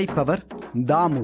அழைப்பவர் தாமு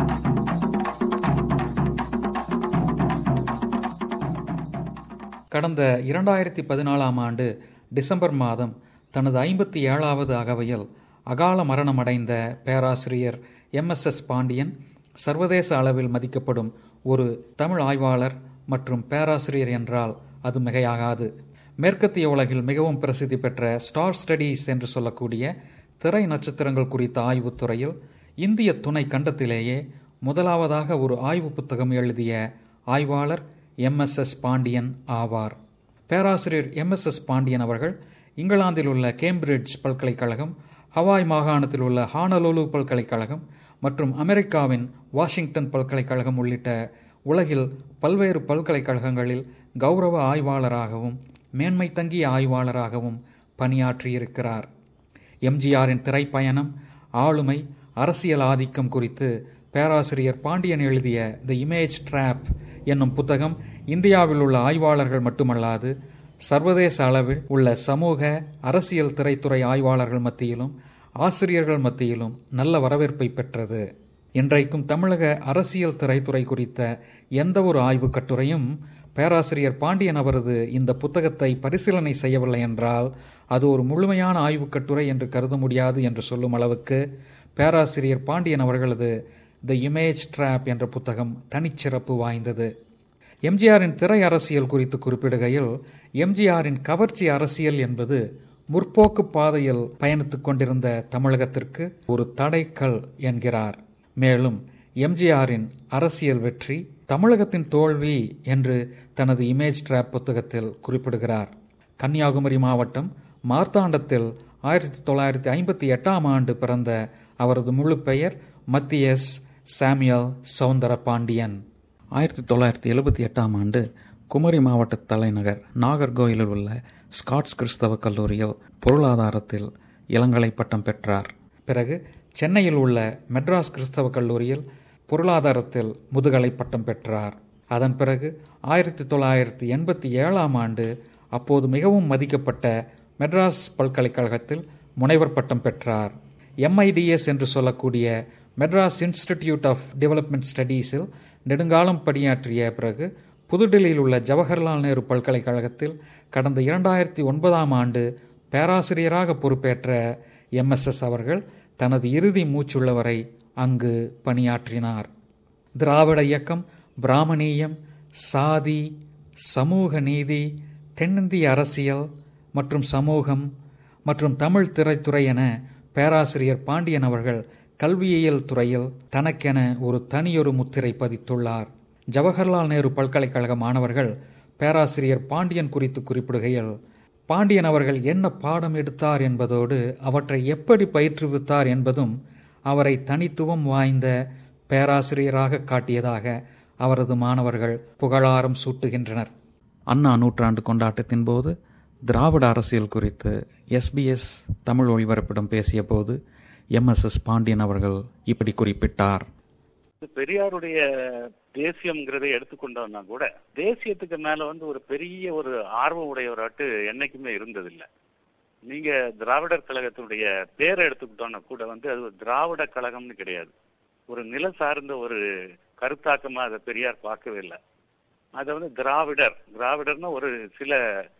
கடந்த இரண்டாயிரத்தி பதினாலாம் ஆண்டு டிசம்பர் மாதம் தனது ஐம்பத்தி ஏழாவது அகவையில் அகால மரணமடைந்த பேராசிரியர் எம்எஸ்எஸ் பாண்டியன் சர்வதேச அளவில் மதிக்கப்படும் ஒரு தமிழ் ஆய்வாளர் மற்றும் பேராசிரியர் என்றால் அது மிகையாகாது மேற்கத்திய உலகில் மிகவும் பிரசித்தி பெற்ற ஸ்டார் ஸ்டடீஸ் என்று சொல்லக்கூடிய திரை நட்சத்திரங்கள் குறித்த ஆய்வுத் துறையில் இந்திய துணை கண்டத்திலேயே முதலாவதாக ஒரு ஆய்வு புத்தகம் எழுதிய ஆய்வாளர் எம்எஸ்எஸ் பாண்டியன் ஆவார் பேராசிரியர் எம்எஸ்எஸ் பாண்டியன் அவர்கள் இங்கிலாந்தில் உள்ள கேம்பிரிட்ஜ் பல்கலைக்கழகம் ஹவாய் மாகாணத்தில் உள்ள ஹானலோலு பல்கலைக்கழகம் மற்றும் அமெரிக்காவின் வாஷிங்டன் பல்கலைக்கழகம் உள்ளிட்ட உலகில் பல்வேறு பல்கலைக்கழகங்களில் கௌரவ ஆய்வாளராகவும் மேன்மை தங்கிய ஆய்வாளராகவும் பணியாற்றியிருக்கிறார் எம்ஜிஆரின் திரைப்பயணம் ஆளுமை அரசியல் ஆதிக்கம் குறித்து பேராசிரியர் பாண்டியன் எழுதிய த இமேஜ் ட்ராப் என்னும் புத்தகம் இந்தியாவில் உள்ள ஆய்வாளர்கள் மட்டுமல்லாது சர்வதேச அளவில் உள்ள சமூக அரசியல் திரைத்துறை ஆய்வாளர்கள் மத்தியிலும் ஆசிரியர்கள் மத்தியிலும் நல்ல வரவேற்பை பெற்றது இன்றைக்கும் தமிழக அரசியல் திரைத்துறை குறித்த எந்த ஒரு ஆய்வுக் கட்டுரையும் பேராசிரியர் பாண்டியன் அவரது இந்த புத்தகத்தை பரிசீலனை செய்யவில்லை என்றால் அது ஒரு முழுமையான ஆய்வுக் கட்டுரை என்று கருத முடியாது என்று சொல்லும் அளவுக்கு பேராசிரியர் பாண்டியன் அவர்களது த இமேஜ் ட்ராப் என்ற புத்தகம் தனிச்சிறப்பு வாய்ந்தது எம்ஜிஆரின் திரை அரசியல் குறித்து குறிப்பிடுகையில் எம்ஜிஆரின் கவர்ச்சி அரசியல் என்பது முற்போக்கு பாதையில் பயணித்துக் கொண்டிருந்த தமிழகத்திற்கு ஒரு தடைக்கல் என்கிறார் மேலும் எம்ஜிஆரின் அரசியல் வெற்றி தமிழகத்தின் தோல்வி என்று தனது இமேஜ் ட்ராப் புத்தகத்தில் குறிப்பிடுகிறார் கன்னியாகுமரி மாவட்டம் மார்த்தாண்டத்தில் ஆயிரத்தி தொள்ளாயிரத்தி ஐம்பத்தி எட்டாம் ஆண்டு பிறந்த அவரது முழு பெயர் மத்தியஸ் சாமியல் சவுந்தர பாண்டியன் ஆயிரத்தி தொள்ளாயிரத்தி எழுபத்தி எட்டாம் ஆண்டு குமரி மாவட்ட தலைநகர் நாகர்கோயிலில் உள்ள ஸ்காட்ஸ் கிறிஸ்தவ கல்லூரியில் பொருளாதாரத்தில் இளங்கலை பட்டம் பெற்றார் பிறகு சென்னையில் உள்ள மெட்ராஸ் கிறிஸ்தவ கல்லூரியில் பொருளாதாரத்தில் முதுகலை பட்டம் பெற்றார் அதன் பிறகு ஆயிரத்தி தொள்ளாயிரத்தி எண்பத்தி ஏழாம் ஆண்டு அப்போது மிகவும் மதிக்கப்பட்ட மெட்ராஸ் பல்கலைக்கழகத்தில் முனைவர் பட்டம் பெற்றார் எம்ஐடிஎஸ் என்று சொல்லக்கூடிய மெட்ராஸ் இன்ஸ்டிடியூட் ஆஃப் டெவலப்மெண்ட் ஸ்டடீஸில் நெடுங்காலம் பணியாற்றிய பிறகு புதுடில்லியில் உள்ள ஜவஹர்லால் நேரு பல்கலைக்கழகத்தில் கடந்த இரண்டாயிரத்தி ஒன்பதாம் ஆண்டு பேராசிரியராக பொறுப்பேற்ற எம்எஸ்எஸ் அவர்கள் தனது இறுதி மூச்சுள்ளவரை அங்கு பணியாற்றினார் திராவிட இயக்கம் பிராமணியம் சாதி சமூக நீதி தென்னிந்திய அரசியல் மற்றும் சமூகம் மற்றும் தமிழ் திரைத்துறை என பேராசிரியர் பாண்டியன் அவர்கள் கல்வியியல் துறையில் தனக்கென ஒரு தனியொரு முத்திரை பதித்துள்ளார் ஜவஹர்லால் நேரு பல்கலைக்கழக மாணவர்கள் பேராசிரியர் பாண்டியன் குறித்து குறிப்பிடுகையில் பாண்டியன் அவர்கள் என்ன பாடம் எடுத்தார் என்பதோடு அவற்றை எப்படி பயிற்றுவித்தார் என்பதும் அவரை தனித்துவம் வாய்ந்த பேராசிரியராக காட்டியதாக அவரது மாணவர்கள் புகழாரம் சூட்டுகின்றனர் அண்ணா நூற்றாண்டு கொண்டாட்டத்தின் போது திராவிட அரசியல் குறித்து எஸ்பிஎஸ் தமிழ் ஒளிபரப்பிடம் பேசிய போது எம்எஸ்எஸ் பாண்டியன் அவர்கள் இப்படி குறிப்பிட்டார் பெரியாருடைய தேசியம்ங்கிறதை எடுத்துக்கொண்டோம்னா கூட தேசியத்துக்கு மேல வந்து ஒரு பெரிய ஒரு ஆர்வம் உடையவராட்டு என்னைக்குமே இருந்ததில்லை நீங்க திராவிடர் கழகத்தினுடைய பேரை எடுத்துக்கிட்டோம்னா கூட வந்து அது ஒரு திராவிட கழகம்னு கிடையாது ஒரு நில சார்ந்த ஒரு கருத்தாக்கமா அதை பெரியார் பார்க்கவே இல்லை அதை வந்து திராவிடர் திராவிடர்னா ஒரு சில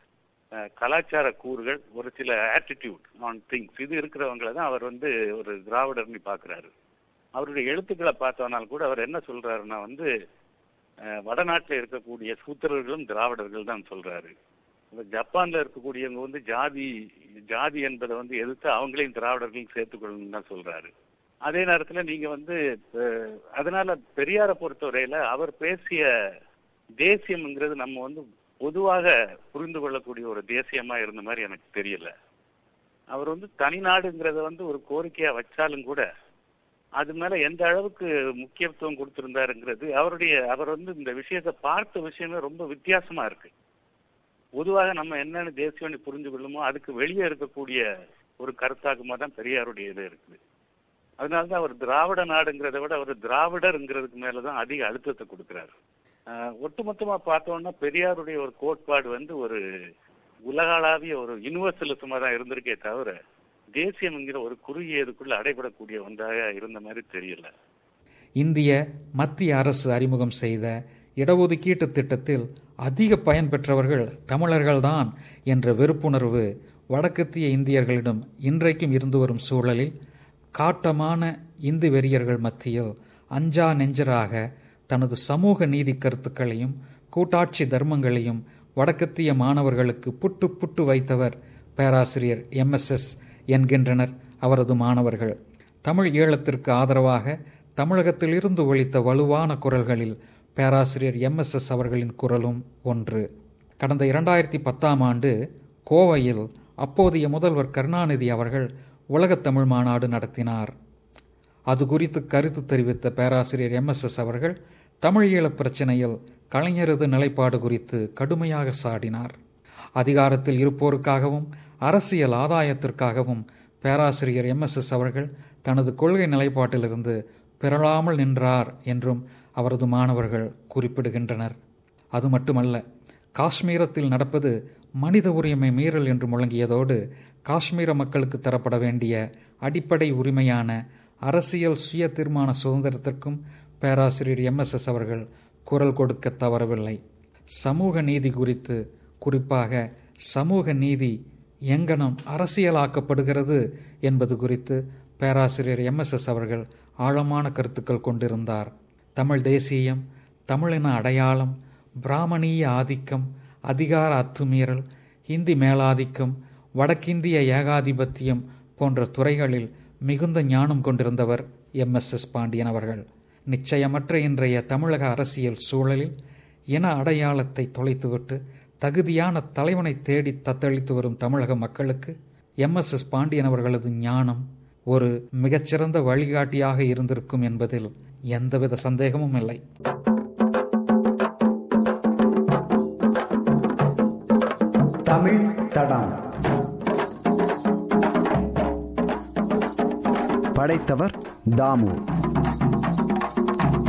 கலாச்சார கூறுகள் ஒரு சில ஆட்டிடியூட் ஆன் திங்ஸ் இது இருக்கிறவங்களை தான் அவர் வந்து ஒரு திராவிடர்னு பாக்குறாரு அவருடைய எழுத்துக்களை பார்த்தோம்னால் கூட அவர் என்ன சொல்றாருன்னா வந்து வடநாட்டில் இருக்கக்கூடிய சூத்திரர்களும் திராவிடர்கள் தான் சொல்றாரு ஜப்பான்ல இருக்கக்கூடியவங்க வந்து ஜாதி ஜாதி என்பதை வந்து எதிர்த்து அவங்களையும் திராவிடர்கள் சேர்த்துக்கொள்ளணும் தான் சொல்றாரு அதே நேரத்துல நீங்க வந்து அதனால பெரியாரை பொறுத்தவரையில அவர் பேசிய தேசியம்ங்கிறது நம்ம வந்து பொதுவாக புரிந்து கொள்ளக்கூடிய ஒரு தேசியமா இருந்த மாதிரி எனக்கு தெரியல அவர் வந்து தனிநாடுங்கிறத வந்து ஒரு கோரிக்கையா வச்சாலும் கூட அது மேல எந்த அளவுக்கு முக்கியத்துவம் கொடுத்திருந்தாருங்கிறது அவருடைய அவர் வந்து இந்த விஷயத்தை பார்த்த விஷயமே ரொம்ப வித்தியாசமா இருக்கு பொதுவாக நம்ம என்னன்னு தேசியம்னு புரிஞ்சு கொள்ளுமோ அதுக்கு வெளியே இருக்கக்கூடிய ஒரு கருத்தாக்கமா தான் பெரியாருடைய இது இருக்குது அதனாலதான் அவர் திராவிட நாடுங்கிறத விட அவர் திராவிடர்ங்கிறதுக்கு மேலதான் அதிக அழுத்தத்தை கொடுக்கிறாரு ஒட்டுமொத்தமா பார்த்தோம்னா பெரியாருடைய ஒரு கோட்பாடு வந்து ஒரு உலகளாவிய ஒரு யூனிவர்சலிசமா தான் இருந்திருக்கே தவிர தேசியம் என்கிற ஒரு குறுகியதுக்குள்ள அடைபடக்கூடிய ஒன்றாக இருந்த மாதிரி தெரியல இந்திய மத்திய அரசு அறிமுகம் செய்த இடஒதுக்கீட்டு திட்டத்தில் அதிக பயன் பெற்றவர்கள் தமிழர்கள்தான் என்ற வெறுப்புணர்வு வடக்கத்திய இந்தியர்களிடம் இன்றைக்கும் இருந்து வரும் சூழலில் காட்டமான இந்து வெறியர்கள் மத்தியில் அஞ்சா நெஞ்சராக தனது சமூக நீதி கருத்துக்களையும் கூட்டாட்சி தர்மங்களையும் வடக்கத்திய மாணவர்களுக்கு புட்டு புட்டு வைத்தவர் பேராசிரியர் எம்எஸ்எஸ் என்கின்றனர் அவரது மாணவர்கள் தமிழ் ஈழத்திற்கு ஆதரவாக தமிழகத்தில் இருந்து ஒழித்த வலுவான குரல்களில் பேராசிரியர் எம்எஸ்எஸ் அவர்களின் குரலும் ஒன்று கடந்த இரண்டாயிரத்தி பத்தாம் ஆண்டு கோவையில் அப்போதைய முதல்வர் கருணாநிதி அவர்கள் உலகத் தமிழ் மாநாடு நடத்தினார் அது குறித்து கருத்து தெரிவித்த பேராசிரியர் எம்எஸ்எஸ் அவர்கள் தமிழ் ஈழப் பிரச்சனையில் கலைஞரது நிலைப்பாடு குறித்து கடுமையாக சாடினார் அதிகாரத்தில் இருப்போருக்காகவும் அரசியல் ஆதாயத்திற்காகவும் பேராசிரியர் எம்எஸ்எஸ் அவர்கள் தனது கொள்கை நிலைப்பாட்டிலிருந்து பிறழாமல் நின்றார் என்றும் அவரது மாணவர்கள் குறிப்பிடுகின்றனர் அது மட்டுமல்ல காஷ்மீரத்தில் நடப்பது மனித உரிமை மீறல் என்று முழங்கியதோடு காஷ்மீர மக்களுக்கு தரப்பட வேண்டிய அடிப்படை உரிமையான அரசியல் சுய தீர்மான சுதந்திரத்திற்கும் பேராசிரியர் எம்எஸ்எஸ் அவர்கள் குரல் கொடுக்க தவறவில்லை சமூக நீதி குறித்து குறிப்பாக சமூக நீதி எங்கனம் அரசியலாக்கப்படுகிறது என்பது குறித்து பேராசிரியர் எம்எஸ்எஸ் அவர்கள் ஆழமான கருத்துக்கள் கொண்டிருந்தார் தமிழ் தேசியம் தமிழின அடையாளம் பிராமணிய ஆதிக்கம் அதிகார அத்துமீறல் ஹிந்தி மேலாதிக்கம் வடக்கிந்திய ஏகாதிபத்தியம் போன்ற துறைகளில் மிகுந்த ஞானம் கொண்டிருந்தவர் எம்எஸ்எஸ் பாண்டியன் அவர்கள் நிச்சயமற்ற இன்றைய தமிழக அரசியல் சூழலில் இன அடையாளத்தை தொலைத்துவிட்டு தகுதியான தலைவனை தேடி தத்தளித்து வரும் தமிழக மக்களுக்கு எம்எஸ்எஸ் பாண்டியன் அவர்களது ஞானம் ஒரு மிகச்சிறந்த வழிகாட்டியாக இருந்திருக்கும் என்பதில் எந்தவித சந்தேகமும் இல்லை தமிழ் தடம் படைத்தவர் தாமு